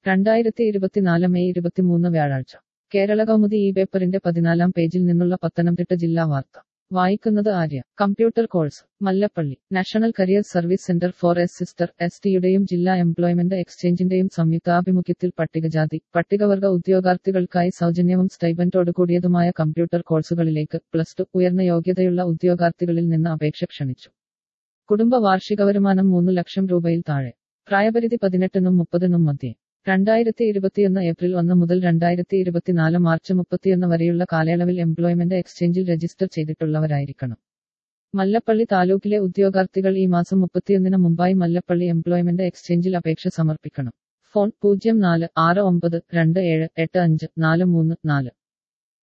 രണ്ടായിരത്തി ഇരുപത്തിനാല് മെയ് ഇരുപത്തിമൂന്ന് വ്യാഴാഴ്ച കേരള കൗമുദി ഈ പേപ്പറിന്റെ പതിനാലാം പേജിൽ നിന്നുള്ള പത്തനംതിട്ട ജില്ലാ വാർത്ത വായിക്കുന്നത് Arya computer course Mallappally national career service centre for S സിസ്റ്റർ എസ് ടിയുടെയും ജില്ലാ എംപ്ലോയ്മെന്റ് എക്സ്ചേഞ്ചിന്റെയും സംയുക്താഭിമുഖ്യത്തിൽ പട്ടികജാതി പട്ടികവർഗ ഉദ്യോഗാർത്ഥികൾക്കായി സൗജന്യവും സ്റ്റൈബൻഡോടുകൂടിയതുമായ കമ്പ്യൂട്ടർ കോഴ്സുകളിലേക്ക് പ്ലസ് ടു ഉയർന്ന യോഗ്യതയുള്ള ഉദ്യോഗാർത്ഥികളിൽ നിന്ന് അപേക്ഷ ക്ഷണിച്ചു കുടുംബ വാർഷിക വരുമാനം മൂന്ന് ലക്ഷം രൂപയിൽ താഴെ പ്രായപരിധി പതിനെട്ടിനും മുപ്പതിനും മധ്യേ രണ്ടായിരത്തി ഇരുപത്തിയൊന്ന് ഏപ്രിൽ ഒന്ന് മുതൽ രണ്ടായിരത്തി ഇരുപത്തിനാല് മാർച്ച് മുപ്പത്തിയൊന്ന് വരെയുള്ള കാലയളവിൽ എംപ്ലോയ്മെന്റ് എക്സ്ചേഞ്ചിൽ രജിസ്റ്റർ ചെയ്തിട്ടുള്ളവരായിരിക്കണം മല്ലപ്പള്ളി താലൂക്കിലെ ഉദ്യോഗാർത്ഥികൾ ഈ മാസം മുപ്പത്തിയൊന്നിന് മുമ്പായി മല്ലപ്പള്ളി എംപ്ലോയ്മെന്റ് എക്സ്ചേഞ്ചിൽ അപേക്ഷ സമർപ്പിക്കണം ഫോൺ പൂജ്യം നാല് ആറ് ഒമ്പത് രണ്ട് ഏഴ് എട്ട് അഞ്ച് നാല് മൂന്ന് നാല്